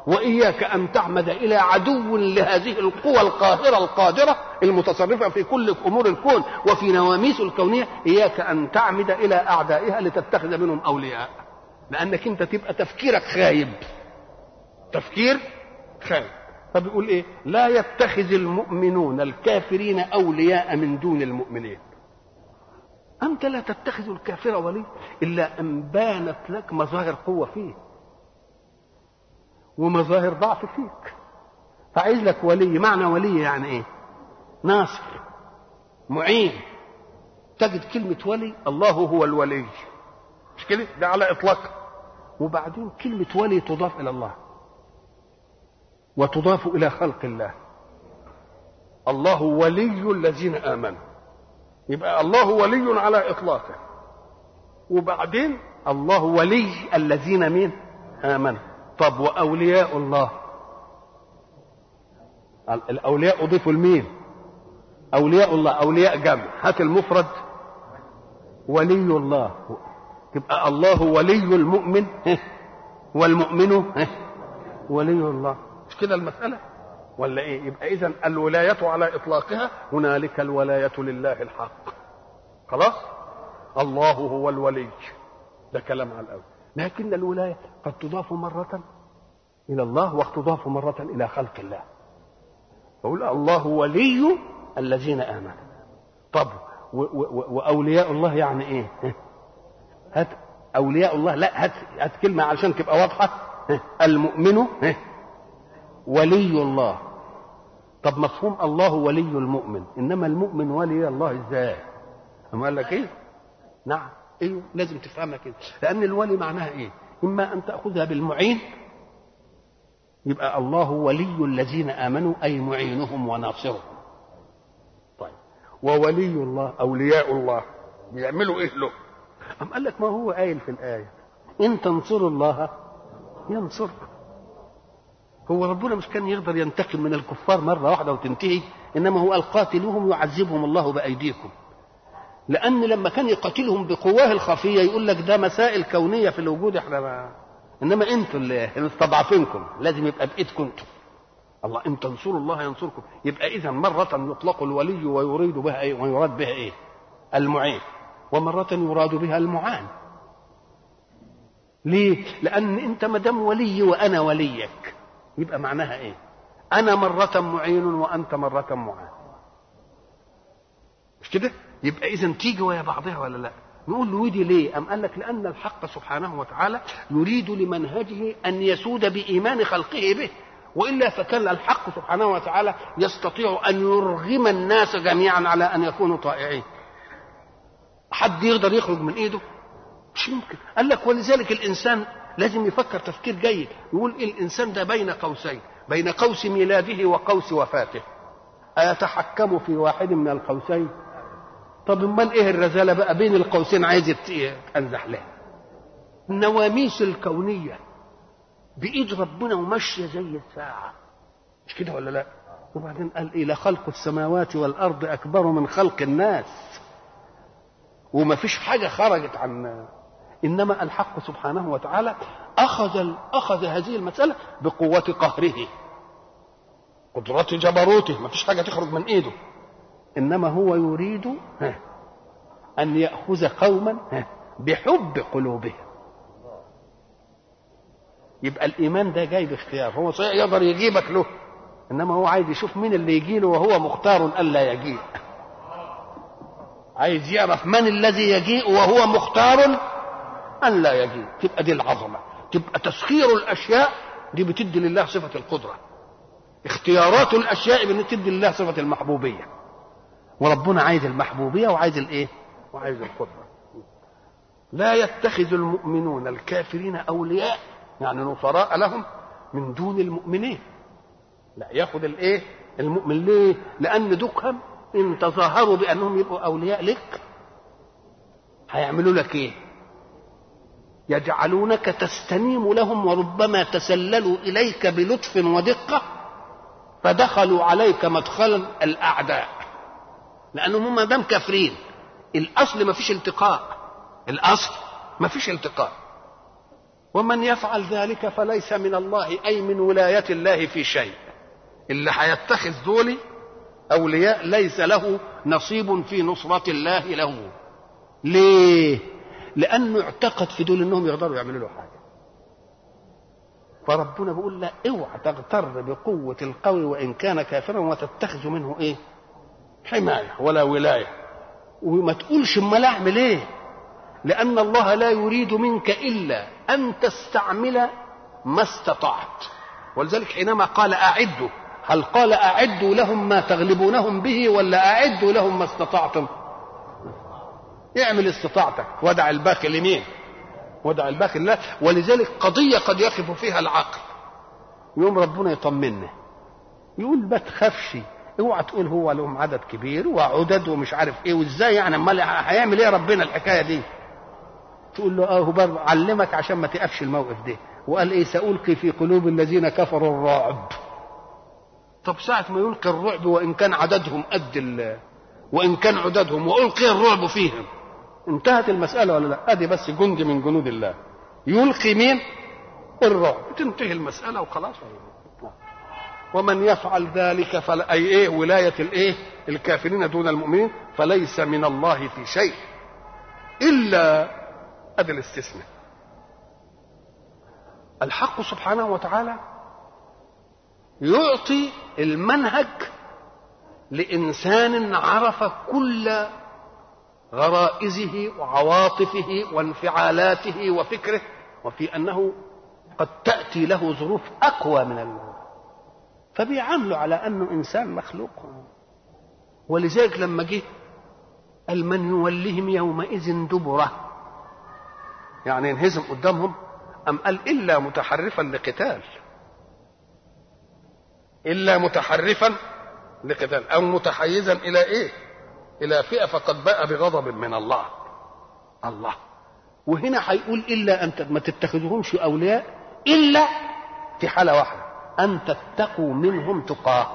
وإياك أن تعمد إلى عدو لهذه القوى القاهرة القادرة المتصرفة في كل أمور الكون وفي نواميس الكونية إياك أن تعمد إلى أعدائها لتتخذ منهم أولياء لأنك أنت تبقى تفكيرك خايب تفكير خايب فبيقول إيه لا يتخذ المؤمنون الكافرين أولياء من دون المؤمنين أنت لا تتخذ الكافر ولي إلا أن بانت لك مظاهر قوة فيه ومظاهر ضعف فيك فعايز لك ولي معنى ولي يعني ايه ناصر معين تجد كلمة ولي الله هو الولي مش كده ده على إطلاق وبعدين كلمة ولي تضاف إلى الله وتضاف إلى خلق الله الله ولي الذين آمنوا يبقى الله ولي على إطلاقه وبعدين الله ولي الذين مين آمنوا طب وأولياء الله الأولياء أضيفوا لمين أولياء الله أولياء جمع هات المفرد ولي الله تبقى الله ولي المؤمن والمؤمن ولي الله مش كده المسألة ولا ايه يبقى اذا الولاية على اطلاقها هنالك الولاية لله الحق خلاص الله هو الولي ده كلام على الاول لكن الولاية قد تضاف مرة إلى الله وقد تضاف مرة إلى خلق الله فقول الله ولي الذين آمنوا طب و- و- وأولياء الله يعني إيه هات أولياء الله لا هات, هات كلمة علشان تبقى واضحة المؤمن ولي الله طب مفهوم الله ولي المؤمن إنما المؤمن ولي الله إزاي أما قال لك إيه نعم ايوه لازم تفهمها كده لان الولي معناها ايه اما ان تاخذها بالمعين يبقى الله ولي الذين امنوا اي معينهم وناصرهم طيب وولي الله اولياء الله بيعملوا ايه له أم قال لك ما هو قايل في الآية إن تنصروا الله ينصركم هو ربنا مش كان يقدر ينتقم من الكفار مرة واحدة وتنتهي إنما هو القاتلهم يعذبهم الله بأيديكم لأن لما كان يقاتلهم بقواه الخفية يقول لك ده مسائل كونية في الوجود احنا ما إنما أنتوا اللي مستضعفينكم لازم يبقى بإيدكم أنتم الله إن تنصروا الله ينصركم يبقى إذا مرة يطلق الولي ويريد بها إيه ويراد بها إيه المعين ومرة يراد بها المعان ليه؟ لأن أنت ما دام ولي وأنا وليك يبقى معناها إيه؟ أنا مرة معين وأنت مرة معان مش كده؟ يبقى إذا تيجي ويا بعضها ولا لا؟ نقول له ودي ليه؟ أم قال لك لأن الحق سبحانه وتعالى يريد لمنهجه أن يسود بإيمان خلقه به والا فكان الحق سبحانه وتعالى يستطيع ان يرغم الناس جميعا على ان يكونوا طائعين حد يقدر يخرج من ايده مش يمكن قال لك ولذلك الانسان لازم يفكر تفكير جيد يقول الانسان ده بين قوسين بين قوس ميلاده وقوس وفاته ايتحكم في واحد من القوسين طب امال ايه الرذاله بقى بين القوسين عايز يتنزح لها النواميس الكونيه بايد ربنا وماشيه زي الساعه مش كده ولا لا وبعدين قال ايه لخلق السماوات والارض اكبر من خلق الناس وما فيش حاجه خرجت عن انما الحق سبحانه وتعالى اخذ اخذ هذه المساله بقوه قهره قدرة جبروته ما فيش حاجه تخرج من ايده انما هو يريد ان ياخذ قوما بحب قلوبهم يبقى الايمان ده جاي باختيار هو صحيح يقدر يجيبك له انما هو عايز يشوف مين اللي يجي له وهو مختار الا يجيء عايز يعرف من الذي يجيء وهو مختار ان لا يجيء تبقى دي العظمه تبقى تسخير الاشياء دي بتدي لله صفه القدره اختيارات الاشياء بتدي لله صفه المحبوبيه وربنا عايز المحبوبيه وعايز الايه وعايز القدره لا يتخذ المؤمنون الكافرين اولياء يعني نصراء لهم من دون المؤمنين لا ياخذ الايه المؤمن ليه لان دكهم ان تظاهروا بانهم يبقوا اولياء لك هيعملوا لك ايه يجعلونك تستنيم لهم وربما تسللوا اليك بلطف ودقه فدخلوا عليك مدخلا الاعداء لانهم ما دام كافرين الاصل ما فيش التقاء الاصل ما فيش التقاء ومن يفعل ذلك فليس من الله أي من ولاية الله في شيء اللي هيتخذ دول أولياء ليس له نصيب في نصرة الله له ليه لأنه اعتقد في دول أنهم يقدروا يعملوا له حاجة فربنا بيقول لا اوعى تغتر بقوة القوي وإن كان كافرا وتتخذ منه إيه حماية ولا ولاية وما تقولش امال اعمل ايه لأن الله لا يريد منك إلا أن تستعمل ما استطعت ولذلك حينما قال أعدوا هل قال أعدوا لهم ما تغلبونهم به ولا أعدوا لهم ما استطعتم اعمل استطاعتك ودع الباقي لمين ودع الباقي لله ولذلك قضية قد يقف فيها العقل يوم ربنا يطمنا يقول ما تخافش اوعى تقول هو لهم عدد كبير وعدد ومش عارف ايه وازاي يعني امال هيعمل ايه ربنا الحكايه دي تقول له اه هو برضه علمك عشان ما تقفش الموقف ده وقال ايه سألقي في قلوب الذين كفروا الرعب طب ساعة ما يلقي الرعب وإن كان عددهم قد ال وإن كان عددهم وألقي الرعب فيهم انتهت المسألة ولا لا؟ أدي بس جند من جنود الله يلقي مين؟ الرعب تنتهي المسألة وخلاص ومن يفعل ذلك فلا أي إيه ولاية الإيه؟ الكافرين دون المؤمنين فليس من الله في شيء إلا أدي الاستثناء الحق سبحانه وتعالى يعطي المنهج لإنسان عرف كل غرائزه وعواطفه وانفعالاته وفكره وفي أنه قد تأتي له ظروف أقوى من الله فبيعامله على أنه إنسان مخلوق ولذلك لما جه قال من يولهم يومئذ دبره يعني ينهزم قدامهم أم قال إلا متحرفا لقتال إلا متحرفا لقتال أو متحيزا إلى إيه إلى فئة فقد باء بغضب من الله الله وهنا هيقول إلا أن ما تتخذهمش أولياء إلا في حالة واحدة أن تتقوا منهم تقاه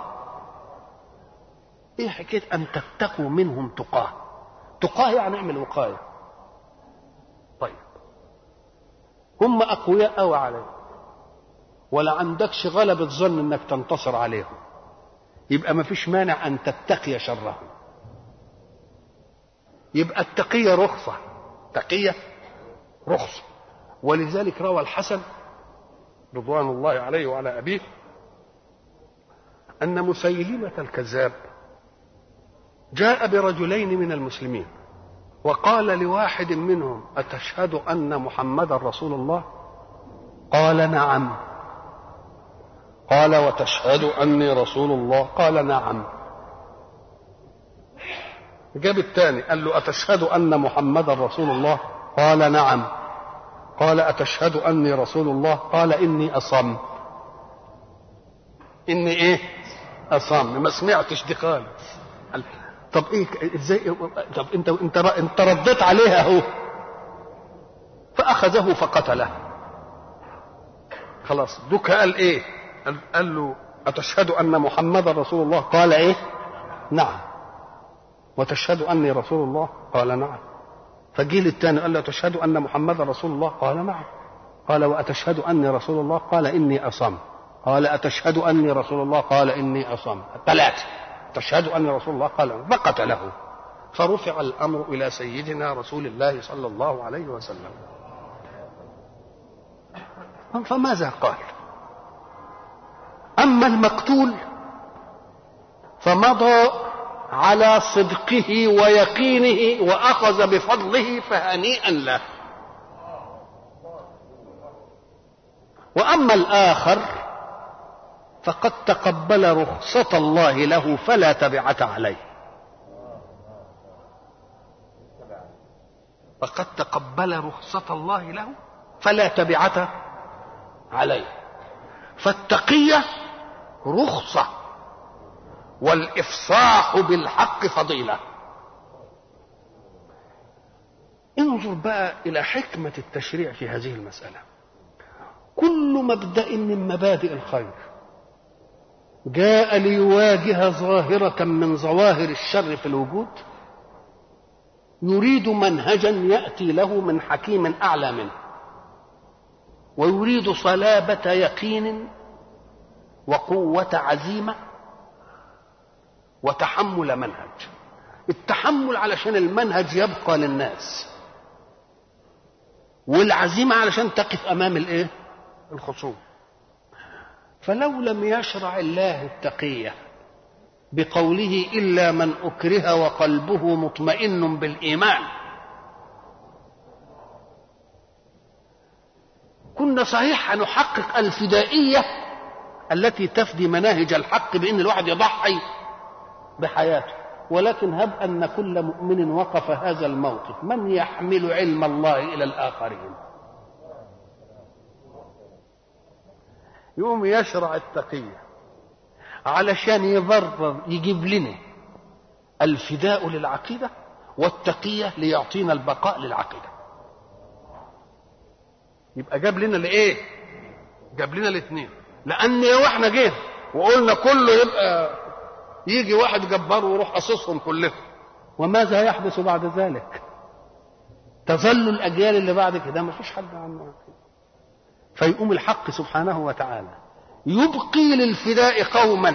إيه حكاية أن تتقوا منهم تقاه تقاه يعني اعمل وقاية طيب هم أقوياء أو عليك ولا عندكش غلبة ظن انك تنتصر عليهم يبقى ما فيش مانع ان تتقي شرهم يبقى التقية رخصة تقية رخصة ولذلك روى الحسن رضوان الله عليه وعلى أبيه أن مسيلمة الكذاب جاء برجلين من المسلمين وقال لواحد منهم أتشهد أن محمدا رسول الله قال نعم قال وتشهد أني رسول الله قال نعم جاب الثاني قال له أتشهد أن محمدا رسول الله قال نعم قال أتشهد أني رسول الله قال إني أصم إني إيه أصم ما سمعتش دي خالص طب إيه إزاي طب أنت أنت أنت رديت عليها أهو فأخذه فقتله خلاص دوك قال إيه قال له أتشهد أن محمدا رسول الله قال إيه نعم وتشهد أني رسول الله قال نعم فجيل الثاني قال له أتشهد أن محمدا رسول الله قال نعم قال وأتشهد أني رسول الله قال إني أصم قال أتشهد أني رسول الله قال إني أصم ثلاثة تشهد أني رسول الله قال فقتله فرفع الأمر إلى سيدنا رسول الله صلى الله عليه وسلم فماذا قال أما المقتول فمضى على صدقه ويقينه وأخذ بفضله فهنيئا له وأما الآخر فقد تقبل رخصة الله له فلا تبعة عليه فقد تقبل رخصة الله له فلا تبعة عليه فالتقية رخصة والإفصاح بالحق فضيلة انظر بقى إلى حكمة التشريع في هذه المسألة كل مبدأ من مبادئ الخير جاء ليواجه ظاهرة من ظواهر الشر في الوجود يريد منهجا يأتي له من حكيم أعلى منه ويريد صلابة يقين وقوة عزيمة وتحمل منهج التحمل علشان المنهج يبقى للناس والعزيمة علشان تقف أمام الإيه؟ الخصوم فلو لم يشرع الله التقية بقوله إلا من أكره وقلبه مطمئن بالإيمان كنا صحيح نحقق الفدائية التي تفدي مناهج الحق بأن الواحد يضحي بحياته ولكن هب أن كل مؤمن وقف هذا الموقف من يحمل علم الله إلى الآخرين يقوم يشرع التقية علشان يبرر يجيب لنا الفداء للعقيدة والتقية ليعطينا البقاء للعقيدة يبقى جاب لنا الايه جاب لنا الاثنين لان لو احنا جينا وقلنا كله يبقى يجي واحد جبار ويروح قصصهم كلهم وماذا يحدث بعد ذلك تظل الاجيال اللي بعد كده ما فيش حد عنه فيقوم الحق سبحانه وتعالى يبقي للفداء قوما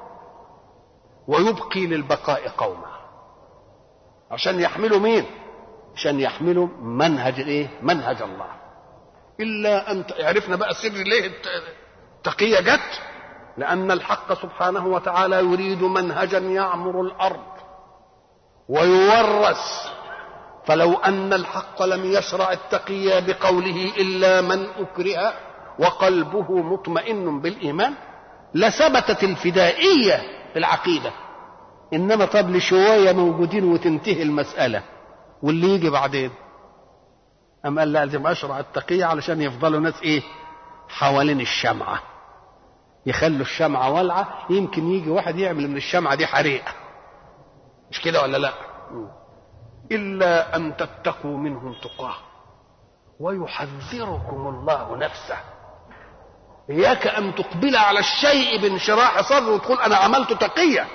ويبقي للبقاء قوما عشان يحملوا مين عشان يحملوا منهج الايه منهج الله الا ان عرفنا بقى سر ليه التقيه جت لان الحق سبحانه وتعالى يريد منهجا يعمر الارض ويورث فلو ان الحق لم يشرع التقيه بقوله الا من اكره وقلبه مطمئن بالايمان لثبتت الفدائيه في العقيده انما طب لشويه موجودين وتنتهي المساله واللي يجي بعدين أم قال لازم أشرع التقية علشان يفضلوا ناس إيه حوالين الشمعة يخلوا الشمعة والعة يمكن يجي واحد يعمل من الشمعة دي حريقة مش كده ولا لا إلا أن تتقوا منهم تقاه ويحذركم الله نفسه إياك أن تقبل على الشيء بانشراح صدر وتقول أنا عملت تقية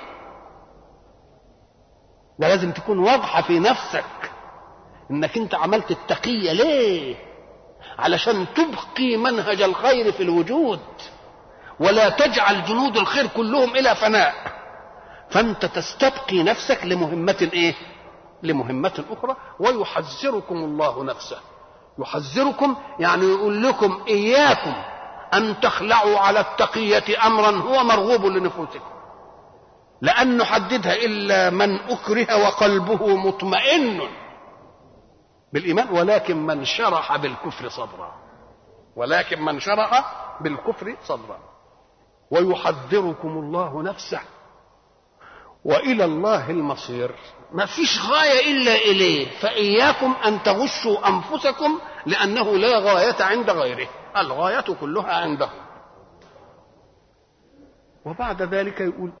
ده لازم تكون واضحة في نفسك انك انت عملت التقية ليه علشان تبقي منهج الخير في الوجود ولا تجعل جنود الخير كلهم الى فناء فانت تستبقي نفسك لمهمة ايه لمهمة اخرى ويحذركم الله نفسه يحذركم يعني يقول لكم اياكم ان تخلعوا على التقية امرا هو مرغوب لنفوسكم لأن نحددها إلا من أكره وقلبه مطمئن بالإيمان ولكن من شرح بالكفر صدرا ولكن من شرح بالكفر صدرا ويحذركم الله نفسه وإلى الله المصير ما فيش غاية إلا إليه فإياكم أن تغشوا أنفسكم لأنه لا غاية عند غيره الغاية كلها عنده وبعد ذلك يقول